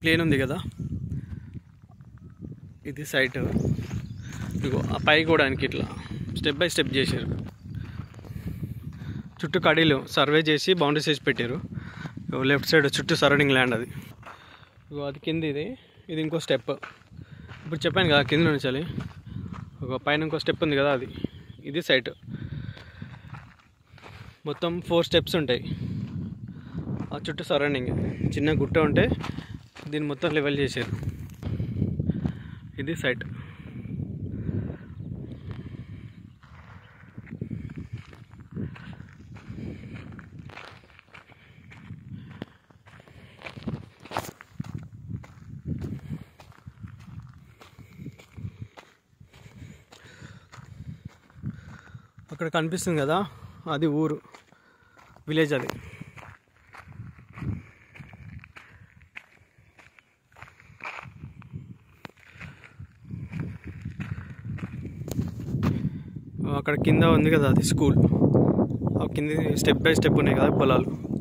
plane ఉంది కదా ఇది సైట్ ఇగో ఆ పై కూడానికి ఇట్లా స్టెప్ బై స్టెప్ చేశారు చుట్టూ కడీలు సర్వే చేసి బౌండరీస్ వేసి పెట్టారు ఇగో లెఫ్ట్ సైడ్ చుట్టూ సరౌండింగ్ ల్యాండ్ అది ఇగో అది కింద ఇది ఇది ఇంకో స్టెప్ ఇప్పుడు చెప్పాను కదా కింద నుంచాలి ఒక పైన ఇంకో స్టెప్ ఉంది కదా అది ఇది సైట్ మొత్తం ఫోర్ స్టెప్స్ ఉంటాయి ఆ చుట్టూ సరౌండింగ్ చిన్న గుట్ట ఉంటే దీన్ని మొత్తం లెవెల్ చేశారు ఇది సైట్ అక్కడ కనిపిస్తుంది కదా అది ఊరు విలేజ్ అది అక్కడ కింద ఉంది కదా అది స్కూల్ ఆ కింద స్టెప్ బై స్టెప్ ఉన్నాయి కదా పొలాలు